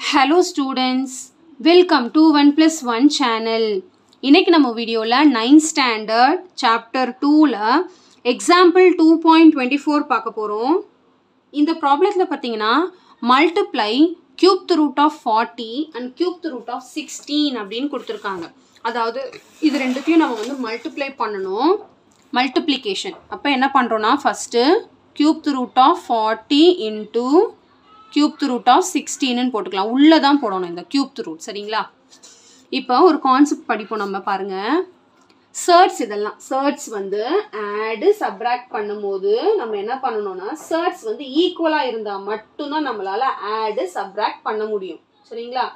Hello students welcome to one plus one channel இன்னைக்கு நம்ம வீடியோவில் நைன்த் ஸ்டாண்டர்ட் சாப்டர் டூவில் example two point twenty four பார்க்க போகிறோம் இந்த ப்ராப்ளத்தில் பார்த்தீங்கன்னா multiply cube the root of forty and cube the root of sixteen அப்படின்னு கொடுத்துருக்காங்க அதாவது இது ரெண்டுத்தையும் நம்ம வந்து மல்டிப்ளை பண்ணணும் மல்டிப்ளிகேஷன் அப்போ என்ன பண்ணுறோன்னா first cube the root of forty into cube the root of சிக்ஸ்டீன்னு போட்டுக்கலாம் உள்ளே தான் போடணும் இந்த கியூப் த ரூட் சரிங்களா இப்போ ஒரு கான்செப்ட் படிப்போம் நம்ம பாருங்க சர்ட்ஸ் இதெல்லாம் சர்ட்ஸ் வந்து ஆடு சப்ராக்ட் பண்ணும்போது நம்ம என்ன பண்ணணும்னா சர்ட்ஸ் வந்து ஈக்குவலாக இருந்தால் மட்டும்தான் நம்மளால ஆடு சப்ராக்ட் பண்ண முடியும் சரிங்களா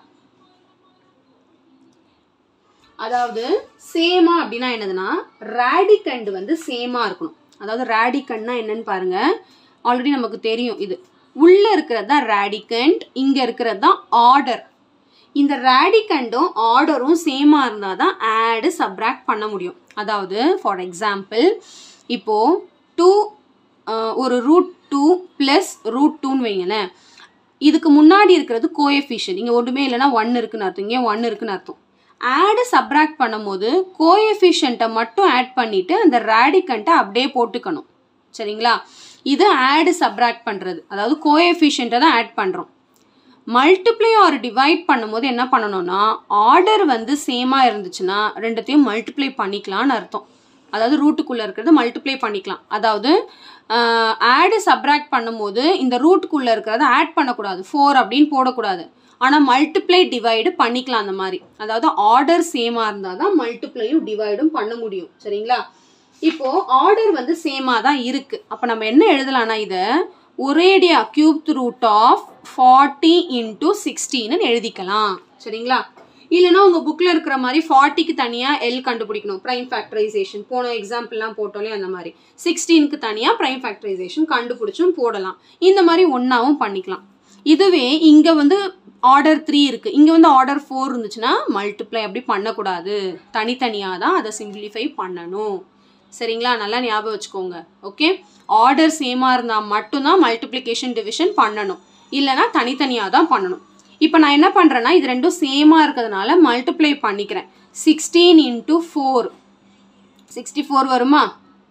அதாவது சேமா அப்படின்னா என்னதுன்னா ரேடிகண்ட் வந்து சேமா இருக்கணும் அதாவது ரேடிகண்ட்னா என்னன்னு பாருங்க ஆல்ரெடி நமக்கு தெரியும் இது உள்ள இருக்கிறது தான் ரேடிகண்ட் இங்க இருக்கிறது தான் ஆர்டர் இந்த ரேடிகண்டும் ஆர்டரும் சேமா இருந்தால் தான் ஆடு சப்ராக்ட் பண்ண முடியும் அதாவது ஃபார் எக்ஸாம்பிள் இப்போ டூ ஒரு ரூட் டூ ப்ளஸ் ரூட் டூன்னு வைங்களேன் இதுக்கு முன்னாடி இருக்கிறது கோஎஃபிஷியன் இங்கே ஒன்றுமே இல்லைன்னா ஒன் இருக்குன்னு அர்த்தம் இங்கே ஒன் இருக்குன்னு அர்த்தம் ஆடு சப்ராக்ட் பண்ணும்போது கோஎஃபிஷியண்ட்டை மட்டும் ஆட் பண்ணிட்டு அந்த ரேடிகண்ட்டை அப்படியே போட்டுக்கணும் சரிங்களா இது ஆடு சப்ராக்ட் பண்ணுறது அதாவது கோஎஃபிஷியண்ட்டை தான் ஆட் பண்ணுறோம் மல்டிப்ளை ஆர் டிவைட் பண்ணும்போது என்ன பண்ணணும்னா ஆர்டர் வந்து சேமாக இருந்துச்சுன்னா ரெண்டுத்தையும் மல்டிப்ளை பண்ணிக்கலாம்னு அர்த்தம் அதாவது ரூட்டுக்குள்ளே இருக்கிறது மல்டிப்ளை பண்ணிக்கலாம் அதாவது ஆடு சப்ராக்ட் பண்ணும்போது இந்த ரூட்டுக்குள்ளே இருக்கிறத ஆட் பண்ணக்கூடாது ஃபோர் அப்படின்னு போடக்கூடாது ஆனால் மல்டிப்ளை டிவைடு பண்ணிக்கலாம் அந்த மாதிரி அதாவது ஆர்டர் சேமாக இருந்தால் தான் மல்டிப்ளையும் டிவைடும் பண்ண முடியும் சரிங்களா இப்போ ஆர்டர் வந்து சேமாக தான் இருக்குது அப்போ நம்ம என்ன எழுதலாம்னா இதை ஒரேடியா cube root of forty into சிக்ஸ்டீன்னு எழுதிக்கலாம் சரிங்களா இல்லைன்னா உங்கள் புக்கில் இருக்கிற மாதிரி ஃபார்ட்டிக்கு தனியாக எல் கண்டுபிடிக்கணும் ப்ரைம் ஃபேக்டரைசேஷன் போன எக்ஸாம்பிள்லாம் போட்டோலே அந்த மாதிரி சிக்ஸ்டீனுக்கு தனியாக ப்ரைம் ஃபேக்டரைசேஷன் கண்டுபிடிச்சும் போடலாம் இந்த மாதிரி ஒன்றாவும் பண்ணிக்கலாம் இதுவே இங்கே வந்து ஆர்டர் த்ரீ இருக்குது இங்கே வந்து ஆர்டர் ஃபோர் இருந்துச்சுன்னா மல்டிப்ளை அப்படி பண்ணக்கூடாது தனித்தனியாக தான் அதை சிம்பிளிஃபை பண்ணணும் சரிங்களா நல்லா ஞாபகம் வச்சுக்கோங்க ஓகே ஆர்டர் சேமாக இருந்தால் மட்டும்தான் மல்டிப்ளிகேஷன் டிவிஷன் பண்ணணும் இல்லைனா தனித்தனியாக தான் பண்ணணும் இப்போ நான் என்ன பண்ணுறேன்னா இது ரெண்டும் சேமாக இருக்கிறதுனால மல்டிப்ளை பண்ணிக்கிறேன் sixteen into four sixty four வருமா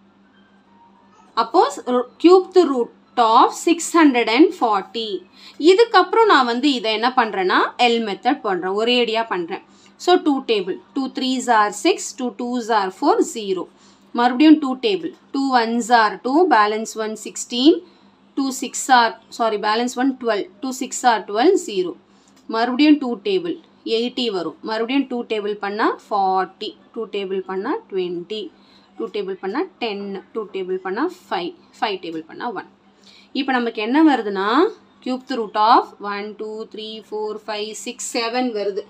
அப்போ cube the root of six hundred and forty இதுக்கப்புறம் நான் வந்து இதை என்ன பண்ணுறேன்னா எல் மெத்தட் பண்ணுறேன் ஒரேடியாக பண்ணுறேன் so two table two threes are six two twos are four zero மறுபடியும் two table two ones are two balance one sixteen two six are sorry balance one twelve two six are twelve zero மறுபடியும் two table eighty வரும் மறுபடியும் two table பண்ணால் forty two table பண்ணால் twenty two table பண்ணால் ten two table பண்ணால் five five table பண்ணால் one இப்போ நமக்கு என்ன வருதுன்னா cube the root of one two three four five six seven வருது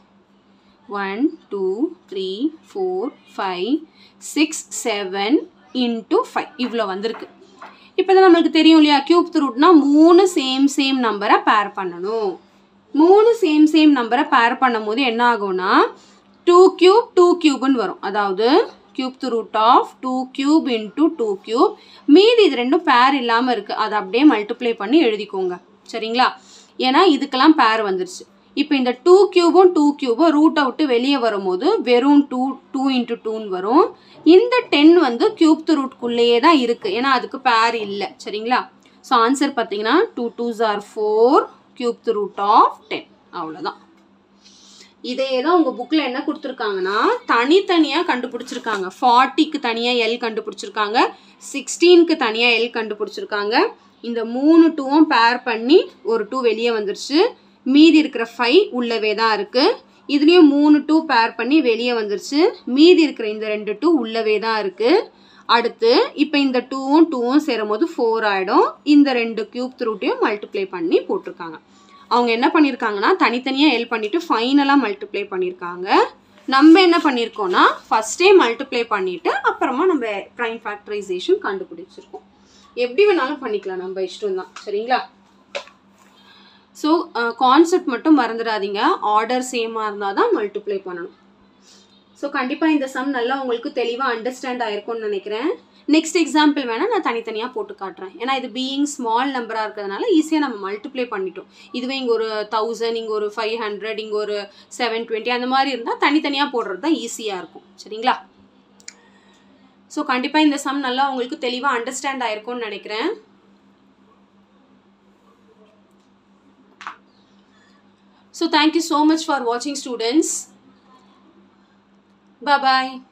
one two three four five six seven into five இவ்வளோ வந்திருக்கு இப்போ தான் நம்மளுக்கு தெரியும் இல்லையா கியூப் த ரூட்னா மூணு சேம் சேம் நம்பரை பேர் பண்ணணும் மூணு சேம் சேம் நம்பரை பேர் பண்ணும் போது என்ன ஆகும்னா டூ கியூப் டூ கியூப்னு வரும் அதாவது cube the root of two cube into two cube மீதி இது ரெண்டும் பேர் இல்லாமல் இருக்குது அதை அப்படியே மல்டிப்ளை பண்ணி எழுதிக்கோங்க சரிங்களா ஏன்னா இதுக்கெல்லாம் பேர் வந்துருச்சு இப்போ இந்த டூ கியூபும் டூ கியூபும் ரூட்டை விட்டு வெளியே வரும்போது வெறும் டூ டூ இன்ட்டு டூன்னு வரும் இந்த டென் வந்து கியூப் த ரூட்குள்ளேயே தான் இருக்குது ஏன்னா அதுக்கு பேர் இல்லை சரிங்களா ஸோ ஆன்சர் பார்த்தீங்கன்னா two twos are four cube the root of ten அவ்வளோதான் இதே தான் உங்கள் புக்கில் என்ன கொடுத்துருக்காங்கன்னா தனித்தனியாக கண்டுபிடிச்சிருக்காங்க ஃபார்ட்டிக்கு தனியாக எல் கண்டுபிடிச்சிருக்காங்க சிக்ஸ்டீனுக்கு தனியாக எல் கண்டுபிடிச்சிருக்காங்க இந்த மூணு டூவும் பேர் பண்ணி ஒரு டூ வெளியே வந்துருச்சு மீதி இருக்கிற ஃபைவ் உள்ளவே தான் இருக்குது இதுலேயும் மூணு டூ பேர் பண்ணி வெளியே வந்துருச்சு மீதி இருக்கிற இந்த ரெண்டு டூ உள்ளவே தான் இருக்குது அடுத்து இப்போ இந்த டூவும் டூவும் சேரும் போது ஃபோர் ஆகிடும் இந்த ரெண்டு க்யூப் த்ரூட்டையும் மல்டிப்ளை பண்ணி போட்டிருக்காங்க அவங்க என்ன பண்ணியிருக்காங்கன்னா தனித்தனியாக எல் பண்ணிவிட்டு ஃபைனலாக மல்டிப்ளை பண்ணியிருக்காங்க நம்ம என்ன பண்ணியிருக்கோம்னா ஃபஸ்ட்டே மல்டிப்ளை பண்ணிவிட்டு அப்புறமா நம்ம ப்ரைம் ஃபேக்டரைசேஷன் கண்டுபிடிச்சிருக்கோம் எப்படி வேணாலும் பண்ணிக்கலாம் நம்ம இஷ்டம் தான் சரிங்களா ஸோ கான்செப்ட் மட்டும் மறந்துடாதீங்க ஆர்டர் சேமாக இருந்தால் தான் மல்டிப்ளை பண்ணணும் ஸோ கண்டிப்பாக இந்த சம் நல்லா உங்களுக்கு தெளிவாக அண்டர்ஸ்டாண்ட் ஆயிருக்கும்னு நினைக்கிறேன் நெக்ஸ்ட் எக்ஸாம்பிள் வேணால் நான் தனித்தனியாக போட்டு காட்டுறேன் ஏன்னா இது பீயிங் ஸ்மால் நம்பராக இருக்கிறதுனால ஈஸியாக நம்ம மல்டிப்ளை பண்ணிட்டோம் இதுவே இங்கே ஒரு தௌசண்ட் இங்கே ஒரு ஃபைவ் ஹண்ட்ரட் இங்கே ஒரு செவன் டுவெண்ட்டி அந்த மாதிரி இருந்தால் தனித்தனியாக போடுறது தான் ஈஸியாக இருக்கும் சரிங்களா ஸோ கண்டிப்பாக இந்த சம் நல்லா உங்களுக்கு தெளிவாக அண்டர்ஸ்டாண்ட் ஆயிருக்கும்னு நினைக்கிறேன் So thank you so much for watching students. Bye bye.